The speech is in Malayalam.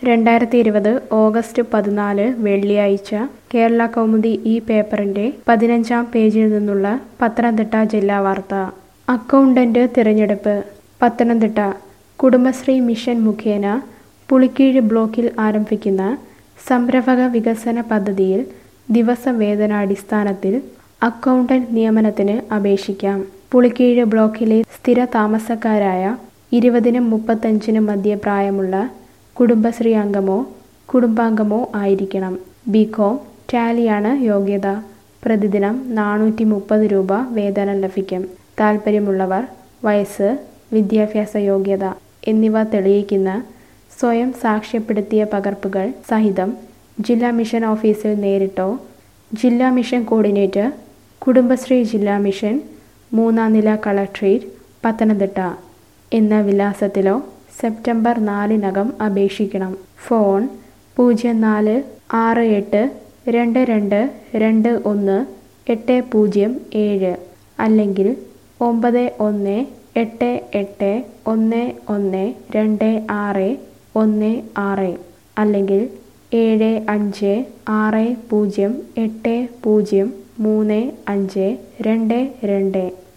രണ്ടായിരത്തി ഇരുപത് ഓഗസ്റ്റ് പതിനാല് വെള്ളിയാഴ്ച കേരള കൗമുദി ഈ പേപ്പറിന്റെ പതിനഞ്ചാം പേജിൽ നിന്നുള്ള പത്തനംതിട്ട ജില്ലാ വാർത്ത അക്കൗണ്ടന്റ് തിരഞ്ഞെടുപ്പ് പത്തനംതിട്ട കുടുംബശ്രീ മിഷൻ മുഖേന പുളിക്കീഴ് ബ്ലോക്കിൽ ആരംഭിക്കുന്ന സംരംഭക വികസന പദ്ധതിയിൽ ദിവസവേതനാടിസ്ഥാനത്തിൽ അക്കൗണ്ടന്റ് നിയമനത്തിന് അപേക്ഷിക്കാം പുളിക്കീഴ് ബ്ലോക്കിലെ സ്ഥിര താമസക്കാരായ ഇരുപതിനും മുപ്പത്തഞ്ചിനും മധ്യ പ്രായമുള്ള കുടുംബശ്രീ അംഗമോ കുടുംബാംഗമോ ആയിരിക്കണം ബികോം ടാലിയാണ് യോഗ്യത പ്രതിദിനം നാനൂറ്റി മുപ്പത് രൂപ വേതനം ലഭിക്കും താൽപ്പര്യമുള്ളവർ വയസ്സ് വിദ്യാഭ്യാസ യോഗ്യത എന്നിവ തെളിയിക്കുന്ന സ്വയം സാക്ഷ്യപ്പെടുത്തിയ പകർപ്പുകൾ സഹിതം ജില്ലാ മിഷൻ ഓഫീസിൽ നേരിട്ടോ ജില്ലാ മിഷൻ കോർഡിനേറ്റർ കുടുംബശ്രീ ജില്ലാ മിഷൻ മൂന്നാം നില കളക്ട്രേറ്റ് പത്തനംതിട്ട എന്ന വിലാസത്തിലോ സെപ്റ്റംബർ നാലിനകം അപേക്ഷിക്കണം ഫോൺ പൂജ്യം നാല് ആറ് എട്ട് രണ്ട് രണ്ട് രണ്ട് ഒന്ന് എട്ട് പൂജ്യം ഏഴ് അല്ലെങ്കിൽ ഒമ്പത് ഒന്ന് എട്ട് എട്ട് ഒന്ന് ഒന്ന് രണ്ട് ആറ് ഒന്ന് ആറ് അല്ലെങ്കിൽ ഏഴ് അഞ്ച് ആറ് പൂജ്യം എട്ട് പൂജ്യം മൂന്ന് അഞ്ച് രണ്ട് രണ്ട്